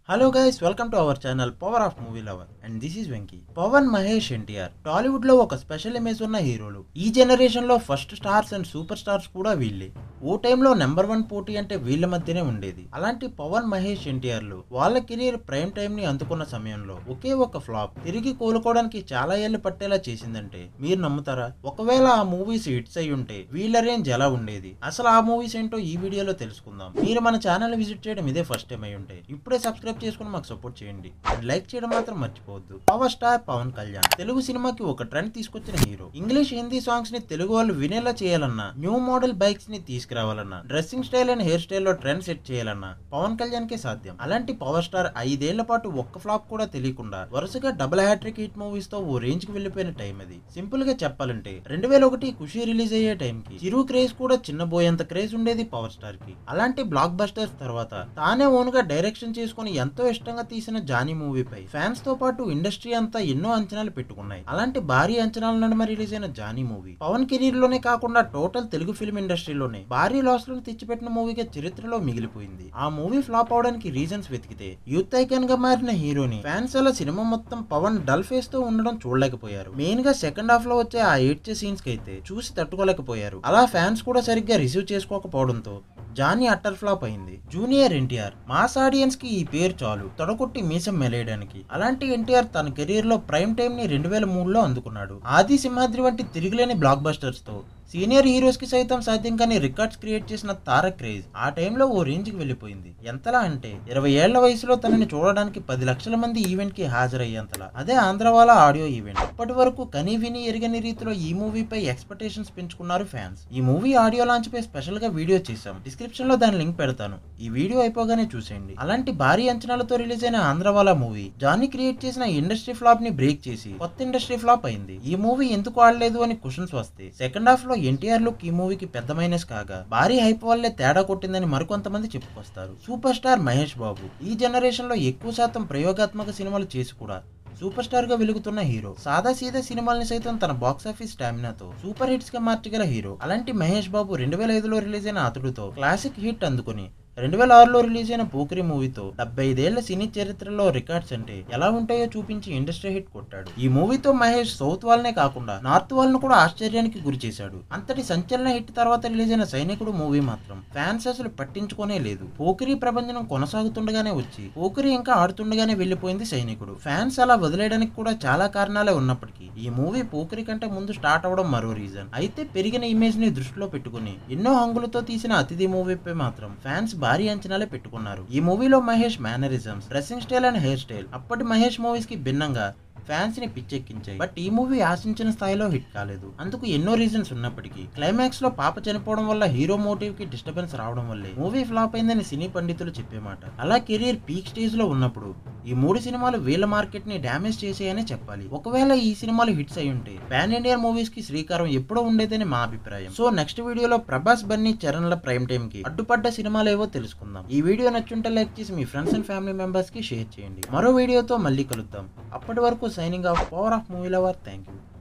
hello guys welcome to our channel power of movie lover and this is Venky Pawan Mahesh NTR Tollywood లో ఒక special image ఉన్న హీరోలు ఈ జనరేషన్ లో first stars and super stars కూడా వీళ్ళే ఓ టైంలో నెంబర్ వన్ పోటీ అంటే వీళ్ళ మధ్యనే ఉండేది అలాంటి పవన్ మహేష్ ఎన్టీఆర్లు వాళ్ళ కెరీర్ ప్రైమ్ టైం ని అందుకున్న సమయంలో ఒకే ఒక ఫ్లాప్ తిరిగి కోలుకోవడానికి చాలా ఏళ్ళు పట్టేలా చేసిందంటే మీరు నమ్ముతారా ఒకవేళ ఆ మూవీస్ హిట్స్ అయి ఉంటే వీళ్ళ రేంజ్ ఎలా ఉండేది అసలు ఆ మూవీస్ ఏంటో ఈ వీడియోలో తెలుసుకుందాం మీరు మన ఛానల్ విజిట్ చేయడం ఇదే ఫస్ట్ టైం అయి ఉంటే ఇప్పుడే సబ్స్క్రైబ్ చేసుకుని మాకు సపోర్ట్ చేయండి అండ్ లైక్ చేయడం మాత్రం మర్చిపోవద్దు పవర్ స్టార్ పవన్ కళ్యాణ్ తెలుగు సినిమాకి ఒక ట్రెండ్ తీసుకొచ్చిన హీరో ఇంగ్లీష్ హిందీ సాంగ్స్ ని తెలుగు వాళ్ళు వినేలా చేయాలన్నా న్యూ మోడల్ బైక్స్ ని తీసుకురావాలన్నా dressing style and hair style లో ట్రెండ్ సెట్ చేయాలన్నా పవన్ కళ్యాణ్ కే సాధ్యం అలాంటి పవర్ స్టార్ ఐదేళ్ల పాటు ఒక్క ఫ్లాప్ కూడా తెలియకుండా వరుసగా డబుల్ హ్యాట్రిక్ హిట్ మూవీస్ తో ఓ రేంజ్ కి వెళ్ళిపోయిన టైం అది సింపుల్ గా చెప్పాలంటే రెండు వేల ఒకటి ఖుషి రిలీజ్ అయ్యే టైం కి చిరు క్రేజ్ కూడా చిన్నబోయేంత క్రేజ్ ఉండేది పవర్ స్టార్ కి అలాంటి బ్లాక్ బస్టర్స్ తర్వాత తానే ఓన్ గా డైరెక్షన్ చేసుకుని ఎంతో ఇష్టంగా తీసిన జానీ మూవీపై ఫ్యాన్స్ తో పాటు ఇండస్ట్రీ అంతా ఎన్నో అంచనాలు పెట్టుకున్నాయి అలాంటి భారీ అంచనాల నడుమ రిలీజ్ అయిన జానీ మూవీ పవన్ కెరీర్ లోనే కాకుండా టోటల్ తెలుగు ఫిల్మ్ ఇండస్ట్రీలోనే భారీ లాస్ లను తెచ్చిపెట్టిన మూవీగా చరిత్రలో మిగిలిపోయింది ఆ మూవీ ఫ్లాప్ అవడానికి రీజన్స్ వెతికితే యూత్ ఐకాన్ గా మారిన హీరోని ఫ్యాన్స్ అలా సినిమా మొత్తం పవన్ డల్ ఫేస్ తో ఉండడం చూడలేకపోయారు మెయిన్ గా సెకండ్ హాఫ్ లో వచ్చే ఆ ఏడ్చే సీన్స్ కి అయితే చూసి తట్టుకోలేకపోయారు అలా ఫ్యాన్స్ కూడా సరిగ్గా రిసీవ్ చేసుకోకపోవడంతో జానీ అట్టర్ ఫ్లాప్ అయింది జూనియర్ ఎన్టీఆర్ మాస్ ఆడియన్స్ కి ఈ పేరు చాలు తొడగొట్టి మీసం మెలేయడానికి అలాంటి ఎన్టీఆర్ తన కెరీర్ లో ప్రైమ్ టైం ని రెండు వేల మూడులో అందుకున్నాడు ఆది సింహాద్రి వంటి తిరిగిలేని బ్లాక్ బస్టర్స్ తో సీనియర్ హీరోస్ కి సైతం సాధ్యం కాని రికార్డ్స్ క్రియేట్ చేసిన తారక్ క్రేజ్ ఆ టైంలో ఓ రేంజ్ కి వెళ్ళిపోయింది ఎంతలా అంటే ఇరవై ఏళ్ల వయసులో తనని చూడడానికి పది లక్షల మంది ఈవెంట్ కి హాజరయ్యేంతలా అదే ఆంధ్రవాల ఆడియో ఈవెంట్ అప్పటి వరకు కనీ విని ఎరగని రీతిలో ఈ మూవీపై ఎక్స్పెక్టేషన్స్ పెంచుకున్నారు ఫ్యాన్స్ ఈ మూవీ ఆడియో లాంచ్ పై స్పెషల్ గా వీడియో చేశాం డిస్క్రిప్షన్ లో దాని లింక్ పెడతాను ఈ వీడియో అయిపోగానే చూసేయండి అలాంటి భారీ అంచనాలతో రిలీజ్ అయిన ఆంధ్రవాల మూవీ జానీ క్రియేట్ చేసిన ఇండస్ట్రీ ఫ్లాప్ ని బ్రేక్ చేసి కొత్త ఇండస్ట్రీ ఫ్లాప్ అయింది ఈ మూవీ ఎందుకు ఆడలేదు అని క్వశ్చన్స్ వస్తే సెకండ్ హాఫ్ లో ఎన్టీఆర్ లుక్ ఈ మూవీకి పెద్ద మైనస్ కాగా భారీ హైప్ వల్లే తేడా కొట్టిందని మరికొంతమంది చెప్పుకొస్తారు సూపర్ స్టార్ మహేష్ బాబు ఈ జనరేషన్ లో ఎక్కువ శాతం ప్రయోగాత్మక సినిమాలు చేసి కూడా సూపర్ స్టార్ గా వెలుగుతున్న హీరో సాదా సీదా సినిమాల్ని సైతం తన బాక్స్ ఆఫీస్ స్టామినాతో సూపర్ హిట్స్ గా మార్చగల హీరో అలాంటి మహేష్ బాబు రెండు వేల ఐదులో రిలీజ్ అయిన అతడుతో క్లాసిక్ హిట్ అందుకుని రెండు వేల ఆరులో రిలీజ్ అయిన పోకిరి మూవీతో డెబ్బై ఐదేళ్ల సినీ చరిత్రలో రికార్డ్స్ అంటే ఎలా ఉంటాయో చూపించి ఇండస్ట్రీ హిట్ కొట్టాడు ఈ మూవీతో మహేష్ సౌత్ వాళ్ళనే కాకుండా నార్త్ వాళ్ళను కూడా ఆశ్చర్యానికి గురి చేశాడు అంతటి సంచలన హిట్ తర్వాత రిలీజ్ అయిన సైనికుడు మూవీ మాత్రం ఫ్యాన్స్ అసలు పట్టించుకోనే లేదు పోకిరి ప్రపంచం కొనసాగుతుండగానే వచ్చి పోకిరి ఇంకా ఆడుతుండగానే వెళ్లిపోయింది సైనికుడు ఫ్యాన్స్ అలా వదిలేయడానికి కూడా చాలా కారణాలే ఉన్నప్పటికీ ఈ మూవీ పోకిరి కంటే ముందు స్టార్ట్ అవడం మరో రీజన్ అయితే పెరిగిన ఇమేజ్ ని దృష్టిలో పెట్టుకుని ఎన్నో హంగులతో తీసిన అతిథి మూవీపై మాత్రం ఫ్యాన్స్ భారీ అంచనాలే పెట్టుకున్నారు ఈ మూవీలో Mahesh mannerisms dressing style and hair style అప్పటి మహేష్ మూవీస్ కి భిన్నంగా ఫ్యాన్స్ ని పిచ్చెక్కించాయి బట్ ఈ మూవీ ఆశించిన స్థాయిలో హిట్ కాలేదు అందుకు ఎన్నో రీజన్స్ ఉన్నప్పటికీ క్లైమాక్స్ లో పాప చనిపోవడం వల్ల హీరో మోటివ్ కి డిస్టర్బెన్స్ రావడం వల్లే మూవీ ఫ్లాప్ అయిందని సినీ పండితులు చెప్పే మాట అలా కెరీర్ పీక్ స్టేజ్ లో ఉన్నప్పుడు ఈ మూడు సినిమాలు వీళ్ళ మార్కెట్ ని డ్యామేజ్ చేసాయని చెప్పాలి ఒకవేళ ఈ సినిమాలు హిట్స్ అయి ఉంటే పాన్ ఇండియన్ మూవీస్ కి శ్రీకారం ఎప్పుడో ఉండేదని మా అభిప్రాయం సో నెక్స్ట్ వీడియోలో ప్రభాస్ బన్నీ చరణ్ల ప్రైమ్ టైం కి అడ్డుపడ్డ సినిమాలు ఏవో తెలుసుకుందాం ఈ వీడియో నచ్చుంటే లైక్ చేసి మీ ఫ్రెండ్స్ అండ్ ఫ్యామిలీ మెంబర్స్ కి షేర్ చేయండి మరో వీడియోతో మళ్ళీ కలుద్దాం అప్పటి వరకు signing off power of movie lover thank you